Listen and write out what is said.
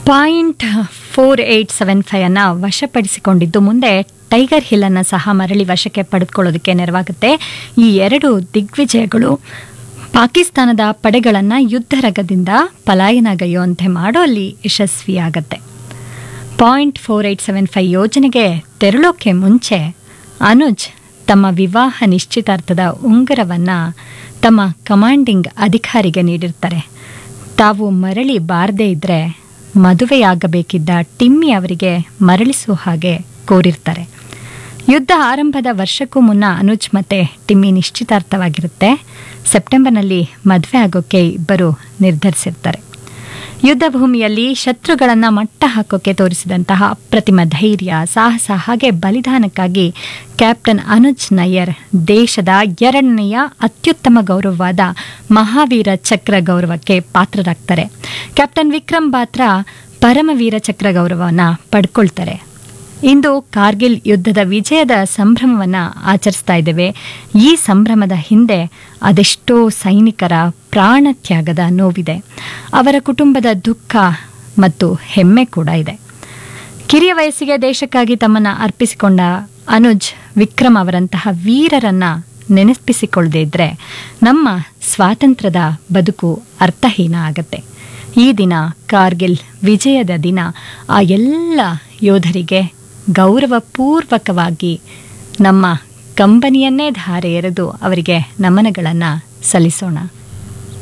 point four eight seven five ಅನ್ನ ವಶಪಡಿಸಿಕೊಂಡಿದ್ದು ಮುಂದೆ ಟೈಗರ್ ಹಿಲ್ ಅನ್ನ ಸಹ ಮರಳಿ ವಶಕ್ಕೆ ಪಡೆದುಕೊಳ್ಳೋದಕ್ಕೆ ನೆರವಾಗುತ್ತೆ ಈ ಎರಡು ದಿಗ್ವಿಜಯಗಳು ಪಾಕಿಸ್ತಾನದ ಪಡೆಗಳನ್ನು ಯುದ್ಧರಂಗದಿಂದ ಪಲಾಯನಗೈಯುವಂತೆ ಮಾಡುವಲ್ಲಿ ಯಶಸ್ವಿಯಾಗತ್ತೆ point four eight seven five ಯೋಜನೆಗೆ ತೆರಳೋಕೆ ಮುಂಚೆ ಅನುಜ್ ತಮ್ಮ ವಿವಾಹ ನಿಶ್ಚಿತಾರ್ಥದ ಉಂಗುರವನ್ನು ತಮ್ಮ ಕಮಾಂಡಿಂಗ್ ಅಧಿಕಾರಿಗೆ ನೀಡಿರ್ತಾರೆ ತಾವು ಮರಳಿ ಬಾರದೇ ಇದ್ದರೆ ಮದುವೆಯಾಗಬೇಕಿದ್ದ ಟಿಮ್ಮಿ ಅವರಿಗೆ ಮರಳಿಸುವ ಹಾಗೆ ಕೋರಿರ್ತಾರೆ ಯುದ್ಧ ಆರಂಭದ ವರ್ಷಕ್ಕೂ ಮುನ್ನ ಅನುಜ್ ಮತ್ತೆ ಟಿಮ್ಮಿ ನಿಶ್ಚಿತಾರ್ಥವಾಗಿರುತ್ತೆ ಸೆಪ್ಟೆಂಬರ್ನಲ್ಲಿ ಮದುವೆ ಆಗೋಕ್ಕೆ ಇಬ್ಬರು ನಿರ್ಧರಿಸಿರ್ತಾರೆ ಯುದ್ಧ ಭೂಮಿಯಲ್ಲಿ ಶತ್ರುಗಳನ್ನು ಮಟ್ಟ ಹಾಕೋಕೆ ತೋರಿಸಿದಂತಹ ಅಪ್ರತಿಮ ಧೈರ್ಯ ಸಾಹಸ ಹಾಗೆ ಬಲಿದಾನಕ್ಕಾಗಿ ಕ್ಯಾಪ್ಟನ್ ಅನುಜ್ ನಯ್ಯರ್ ದೇಶದ ಎರಡನೆಯ ಅತ್ಯುತ್ತಮ ಗೌರವವಾದ ಮಹಾವೀರ ಚಕ್ರ ಗೌರವಕ್ಕೆ ಪಾತ್ರರಾಗ್ತಾರೆ ಕ್ಯಾಪ್ಟನ್ ವಿಕ್ರಮ್ ಬಾತ್ರ ಪರಮವೀರ ಚಕ್ರ ಗೌರವವನ್ನು ಪಡ್ಕೊಳ್ತಾರೆ ಇಂದು ಕಾರ್ಗಿಲ್ ಯುದ್ಧದ ವಿಜಯದ ಸಂಭ್ರಮವನ್ನು ಆಚರಿಸ್ತಾ ಇದ್ದೇವೆ ಈ ಸಂಭ್ರಮದ ಹಿಂದೆ ಅದೆಷ್ಟೋ ಸೈನಿಕರ ಪ್ರಾಣ ತ್ಯಾಗದ ನೋವಿದೆ ಅವರ ಕುಟುಂಬದ ದುಃಖ ಮತ್ತು ಹೆಮ್ಮೆ ಕೂಡ ಇದೆ ಕಿರಿಯ ವಯಸ್ಸಿಗೆ ದೇಶಕ್ಕಾಗಿ ತಮ್ಮನ್ನು ಅರ್ಪಿಸಿಕೊಂಡ ಅನುಜ್ ವಿಕ್ರಮ್ ಅವರಂತಹ ವೀರರನ್ನ ನೆನಪಿಸಿಕೊಳ್ಳದೆ ಇದ್ರೆ ನಮ್ಮ ಸ್ವಾತಂತ್ರ್ಯದ ಬದುಕು ಅರ್ಥಹೀನ ಆಗತ್ತೆ ಈ ದಿನ ಕಾರ್ಗಿಲ್ ವಿಜಯದ ದಿನ ಆ ಎಲ್ಲ ಯೋಧರಿಗೆ ಗೌರವಪೂರ್ವಕವಾಗಿ ನಮ್ಮ ಕಂಬನಿಯನ್ನೇ ಧಾರೆ ಎರೆದು ಅವರಿಗೆ ನಮನಗಳನ್ನು ಸಲ್ಲಿಸೋಣ